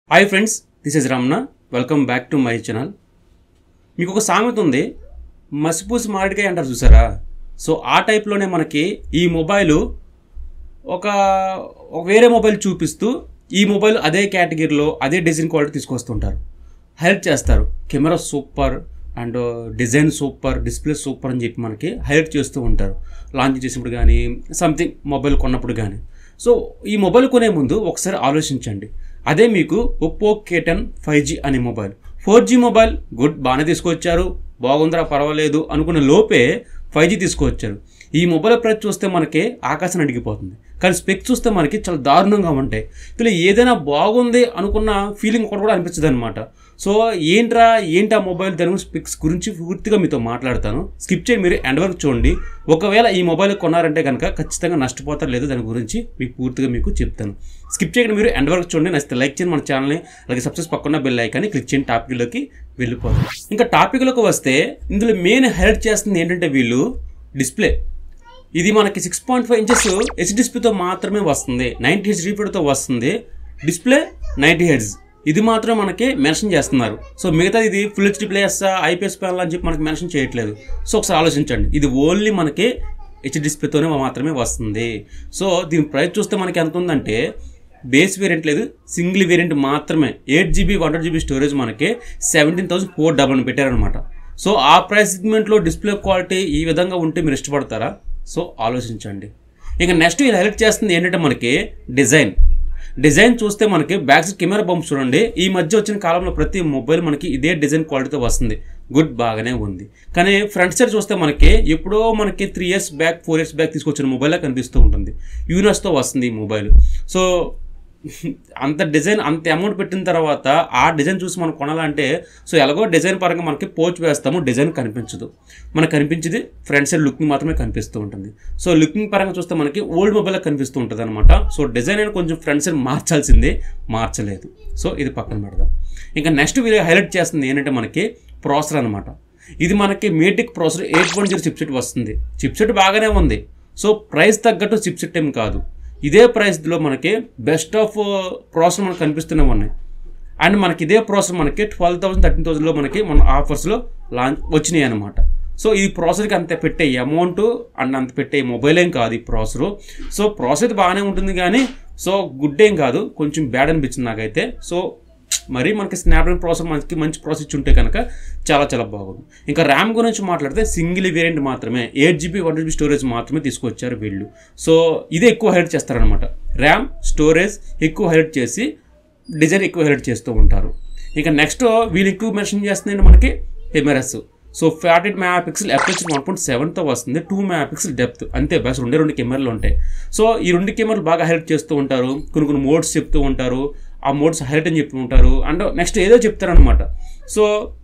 hi friends this is Ramana welcome back to my channel మీకు ఒక సామెత ఉంది మసిపూసి మామిడికాయ అంటారు చూసారా సో ఆ టైప్లోనే మనకి ఈ మొబైల్ ఒక ఒక వేరే మొబైల్ చూపిస్తూ ఈ మొబైల్ అదే కేటగిరీలో అదే డిజైన్ క్వాలిటీ తీసుకొస్తుంటారు హైలైట్ చేస్తారు camera super and design super display super అని చెప్పి మనకి హైలైట్ చేస్తూ ఉంటారు లాంచ్ చేసినప్పుడు కానీ సంథింగ్ మొబైల్ కొన్నప్పుడు కానీ సో ఈ మొబైల్ కొనే ముందు ఒకసారి ఆలోచించండి అదే మీకు Oppo K ten five G అనే mobile four G mobile good బాగానే తీసుకొచ్చారు బాగుందిరా పర్వాలేదు అనుకున్న లోపే ఫైవ్ జీ తీసుకొచ్చారు ఈ మొబైల్ ప్రైస్ చూస్తే మనకి ఆకాశం అడిగిపోతుంది కానీ స్పెక్స్ చూస్తే మనకి చాలా దారుణంగా ఉంటాయి ఇలా ఏదైనా బాగుంది అనుకున్న ఫీలింగ్ ఒకటి కూడా అనిపించదు అనమాట సో ఏంట్రా ఏంటి ఆ మొబైల్ దాని గురించి స్పెక్స్ గురించి పూర్తిగా మీతో మాట్లాడతాను స్కిప్ చేయండి మీరు ఎండ్ వరకు చూడండి ఒకవేళ ఈ మొబైల్ కొన్నారంటే కనుక ఖచ్చితంగా నష్టపోతారు లేదు దాని గురించి మీకు పూర్తిగా మీకు చెప్తాను స్కిప్ చేయకుండా మీరు ఎండ్ వరకు చూడండి నచ్చితే లైక్ చేయండి మన ఛానల్ని అలాగే సబ్స్క్రైబ్ పక్కన బెల్ ఐకాన్ని క్లిక్ చేయండి టాపిక్లోకి వెళ్ళిపోతాం ఇంకా టాపిక్లోకి వస్తే ఇందులో మెయిన్ హైలైట్ చేస్తుంది ఏంటంటే వీళ్ళు డిస్ప్లే ఇది మనకి six point five inches H డిస్ప్లేతో మాత్రమే వస్తుంది నైంటీ హెచ్ రీపీడ్తో వస్తుంది డిస్ప్లే నైంటీ హెడ్స్ ఇది మాత్రం మనకి మెన్షన్ చేస్తున్నారు సో మిగతా ఇది full HD plus IPS panel అని చెప్పి మనకి మెన్షన్ చేయట్లేదు సో ఒకసారి ఆలోచించండి ఇది ఓన్లీ మనకి హెచ్ డిస్ప్లేతోనే మాత్రమే వస్తుంది సో దీని ప్రైస్ చూస్తే మనకి ఎంత ఉందంటే బేస్ వేరియంట్ లేదు సింగిల్ వేరియంట్ మాత్రమే eight GB one GB storage మనకి సెవెంటీన్ థౌసండ్ ఫోర్ డబల్ పెట్టారనమాట సో ఆ ప్రైస్ సెగ్మెంట్లో డిస్ప్లే క్వాలిటీ ఈ విధంగా ఉంటే మీరు ఇష్టపడతారా సో ఆలోచించండి ఇంకా నెక్స్ట్ ఇది హైలైట్ చేస్తుంది ఏంటంటే మనకి డిజైన్ డిజైన్ చూస్తే మనకి బ్యాక్ సైడ్ కెమెరా బంప్ చూడండి ఈ మధ్య వచ్చిన కాలంలో ప్రతి మొబైల్ మనకి ఇదే డిజైన్ క్వాలిటీతో వస్తుంది గుడ్ బాగానే ఉంది కానీ ఫ్రంట్ సైడ్ చూస్తే మనకి ఎప్పుడో మనకి three years back four years back తీసుకొచ్చిన మొబైల్ కనిపిస్తూ ఉంటుంది యూనస్తో వస్తుంది ఈ మొబైల్ సో అంత డిజైన్ అంత అమౌంట్ పెట్టిన తర్వాత ఆ డిజైన్ చూసి మనం కొనాలంటే సో ఎలాగో డిజైన్ పరంగా మనకి పోచ్ వేస్తాము డిజైన్ కనిపించదు మనకు కనిపించేది ఫ్రంట్ సైడ్ లుకింగ్ మాత్రమే కనిపిస్తూ ఉంటుంది సో లుకింగ్ పరంగా చూస్తే మనకి ఓల్డ్ మొబైల్ కనిపిస్తూ ఉంటుంది అనమాట సో డిజైన్ అనేది కొంచెం ఫ్రంట్ సైడ్ మార్చాల్సిందే మార్చలేదు సో ఇది పక్కన పెడదాం ఇంకా నెక్స్ట్ వీడియో హైలైట్ చేస్తుంది ఏంటంటే మనకి ప్రాసెసర్ అనమాట ఇది మనకి మేటిక్ processor eight one zero chipset వస్తుంది చిప్సెట్ బాగానే ఉంది సో ప్రైస్ తగ్గట్టు చిప్సెట్ ఏం కాదు ఇదే ప్రైస్లో మనకి బెస్ట్ ఆఫ్ ప్రాసెసర్ మనకు కనిపిస్తూనే ఉన్నాయి అండ్ మనకి ఇదే ప్రాసెసర్ మనకి ట్వెల్వ్ థౌసండ్ థర్టీన్ థౌసండ్లో మనకి మన ఆఫర్స్లో లాంచ్ వచ్చినాయి అనమాట సో ఈ ప్రాసెసర్కి అంత పెట్టే అమౌంట్ అండ్ అంత పెట్టే మొబైల్ ఏం కాదు ఈ ప్రాసెసర్ సో ప్రాసెసర్ బాగానే ఉంటుంది కానీ సో గుడ్ ఏం కాదు కొంచెం బ్యాడ్ అనిపించింది నాకైతే సో మరి మనకి స్నాప్డ్రాగన్ ప్రాసెసర్ మనకి మంచి ప్రాసెస్ ఇచ్చి ఉంటే కనుక చాలా చాలా బాగుంది ఇంకా ర్యామ్ గురించి మాట్లాడితే సింగిల్ వేరియంట్ మాత్రమే eight GB one GB storage మాత్రమే తీసుకొచ్చారు వీళ్ళు సో ఇదే ఎక్కువ హైలైట్ చేస్తారనమాట ర్యామ్ స్టోరేజ్ ఎక్కువ హైలైట్ చేసి డిజైన్ ఎక్కువ హైలైట్ చేస్తూ ఉంటారు ఇంకా నెక్స్ట్ వీళ్ళు ఎక్కువ మెన్షన్ చేస్తుంది మనకి cameras so forty eight megapixel ఎఫ్హెచ్ వన్ పాయింట్ సెవెన్తో వస్తుంది టూ మెగా పిక్సెల్ డెప్త్ అంతే బస్ రెండే రెండు కెమెరాలు ఉంటాయి సో ఈ రెండు కెమెరాలు బాగా హైలైట్ చేస్తూ ఉంటారు కొన్ని కొన్ని మోడ్స్ చెప్తూ ఉంటారు ఆ మోడ్స్ హైలైట్ అని చెప్తూ ఉంటారు అండ్ నెక్స్ట్ ఏదో చెప్తారనమాట సో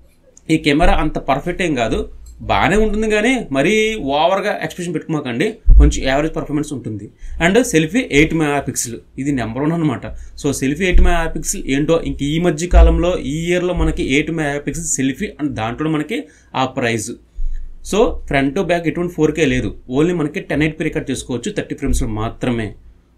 ఈ కెమెరా అంత పర్ఫెక్ట్ ఏం కాదు బాగానే ఉంటుంది కానీ మరీ ఓవర్గా ఎక్స్ప్రెషన్ పెట్టుకోమాకండి కొంచెం యావరేజ్ పర్ఫార్మెన్స్ ఉంటుంది and selfie eight megapixel ఇది నెంబర్ వన్ అనమాట so selfie eight megapixel ఏంటో ఇంక ఈ మధ్య కాలంలో ఈ ఇయర్లో మనకి eight megapixel selfie and దాంట్లో మనకి ఆ ప్రైజ్ సో ఫ్రంట్ బ్యాక్ ఎటువంటి ఫోర్ కే లేదు ఓన్లీ మనకి టెన్ ఎయిట్ పీ రికార్డ్ చేసుకోవచ్చు థర్టీ ఫ్రేమ్స్లో మాత్రమే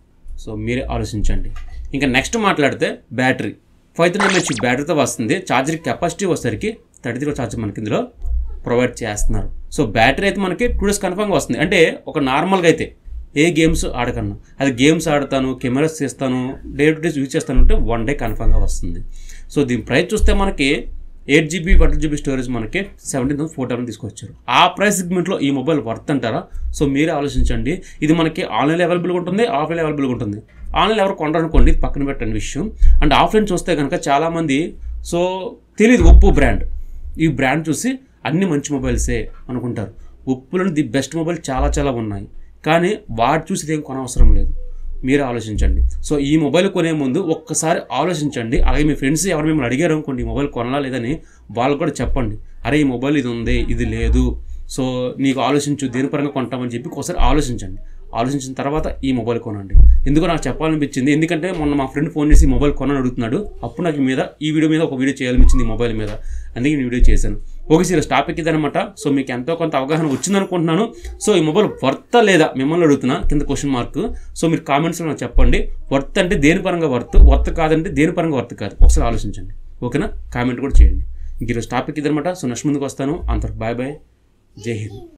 సో మీరే ఆలోచించండి ఇంకా నెక్స్ట్ మాట్లాడితే బ్యాటరీ ఫైవ్ థౌసండ్ ఎంహెచ్ బ్యాటరీతో వస్తుంది ఛార్జర్ కెపాసిటీ వచ్చేసరికి థర్టీ త్రీ ఛార్జర్ మనకి ఇందులో ప్రొవైడ్ చేస్తున్నారు సో బ్యాటరీ అయితే మనకి టూ డేస్ కన్ఫర్మ్గా వస్తుంది అంటే ఒక నార్మల్గా అయితే ఏ గేమ్స్ ఆడకన్నా అది గేమ్స్ ఆడతాను కెమెరాస్ చేస్తాను డే టు డేస్ యూజ్ చేస్తాను అంటే వన్ డే కన్ఫర్మ్గా వస్తుంది సో దీని ప్రైస్ చూస్తే మనకి eight GB one GB storage మనకి సెవెంటీన్ థౌసండ్ ఫోర్ థౌసండ్ తీసుకొచ్చారు ఆ ప్రైస్ సెగ్మెంట్లో ఈ మొబైల్ వర్త్ అంటారా సో మీరే ఆలోచించండి ఇది మనకి ఆన్లైన్ అవైలబుల్గా ఉంటుంది ఆఫ్లైన్ అవైలబుల్గా ఉంటుంది ఆన్లైన్ ఎవరు కొనరనుకోండి ఇది పక్కన పెట్టండి విషయం అండ్ ఆఫ్లైన్ చూస్తే కనుక చాలామంది సో తెలియదు ఒప్పో బ్రాండ్ ఈ బ్రాండ్ చూసి అన్ని మంచి మొబైల్సే అనుకుంటారు ఒప్పులోని ది బెస్ట్ మొబైల్ చాలా చాలా ఉన్నాయి కానీ వాటి చూసి ఇదేం కొనవసరం లేదు మీరు ఆలోచించండి సో ఈ మొబైల్ కొనే ముందు ఒక్కసారి ఆలోచించండి అలాగే మీ ఫ్రెండ్స్ ఎవరు మిమ్మల్ని అడిగారు అనుకోండి ఈ మొబైల్ కొనాలా లేదని వాళ్ళకు కూడా చెప్పండి అరే ఈ మొబైల్ ఇది ఉంది ఇది లేదు సో నీకు ఆలోచించు దేని పరంగా కొంటామని చెప్పి ఒకసారి ఆలోచించండి ఆలోచించిన తర్వాత ఈ మొబైల్ కొనండి ఎందుకో నాకు చెప్పాలనిపించింది ఎందుకంటే మొన్న మా ఫ్రెండ్ ఫోన్ చేసి ఈ మొబైల్ కొనని అడుగుతున్నాడు అప్పుడు నాకు ఈ మీద ఈ వీడియో మీద ఒక వీడియో చేయాలనిపించింది ఈ మొబైల్ మీద అందుకే ఈ వీడియో చేశాను ఓకే సీరియస్ టాపిక్ ఇదనమాట సో మీకు ఎంతో కొంత అవగాహన వచ్చిందనుకుంటున్నాను సో ఈ మొబైల్ వర్త్ లేదా మిమ్మల్ని అడుగుతున్నా కింద క్వశ్చన్ మార్క్ సో మీరు కామెంట్స్లో నాకు చెప్పండి వర్త్ అంటే దేని పరంగా వర్త్ వర్త్ కాదంటే దేని పరంగా వర్త్ కాదు ఒకసారి ఆలోచించండి ఓకేనా కామెంట్ కూడా చేయండి ఇంక ఈరోజు టాపిక్ ఇదనమాట సో నెక్స్ట్ ముందుకు వస్తాను అంతకు బాయ్ బాయ్ జై హింద్